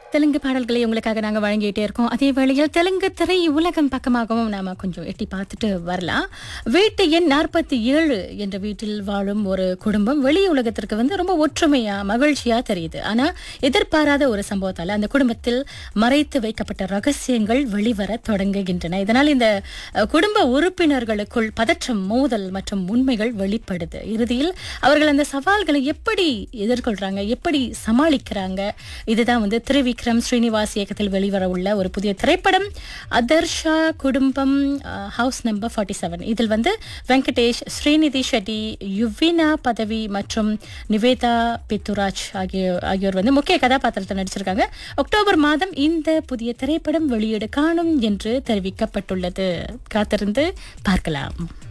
தெலுங்கு பாடல்களை உங்களுக்காக நாங்கள் வழங்கிட்டே இருக்கோம் அதே வேளையில் தெலுங்கு திரை உலகம் பக்கமாகவும் நாம கொஞ்சம் எட்டி பார்த்துட்டு வரலாம் வீட்டு எண் நாற்பத்தி ஏழு என்ற வீட்டில் வாழும் ஒரு குடும்பம் வெளி உலகத்திற்கு வந்து ரொம்ப ஒற்றுமையா மகிழ்ச்சியா தெரியுது ஆனா எதிர்பாராத ஒரு சம்பவத்தால அந்த குடும்பத்தில் மறைத்து வைக்கப்பட்ட ரகசியங்கள் வெளிவர தொடங்குகின்றன இதனால் இந்த அஹ், குடும்ப உறுப்பினர்களுக்குள் பதற்றம் மோதல் மற்றும் உண்மைகள் வெளிப்படுது இறுதியில் அவர்கள் அந்த சவால்களை எப்படி எதிர்கொள்றாங்க எப்படி சமாளிக்கிறாங்க இதுதான் வந்து திரிவிக்ரம் ஸ்ரீனிவாஸ் இயக்கத்தில் வெளிவர உள்ள ஒரு புதிய திரைப்படம் அதர்ஷா குடும்பம் ஹவுஸ் நம்பர் ஃபார்ட்டி செவன் இதில் வந்து வெங்கடேஷ் ஸ்ரீநிதி ஷெட்டி யுவினா பதவி மற்றும் நிவேதா பித்துராஜ் ஆகிய ஆகியோர் வந்து முக்கிய கதாபாத்திரத்தை நடிச்சிருக்காங்க அக்டோபர் மாதம் இந்த புதிய திரைப்படம் வெளியீடு காணும் என்று தெரிவிக்கப்பட்டுள்ளது காத்திருந்து பார்க்கலாம்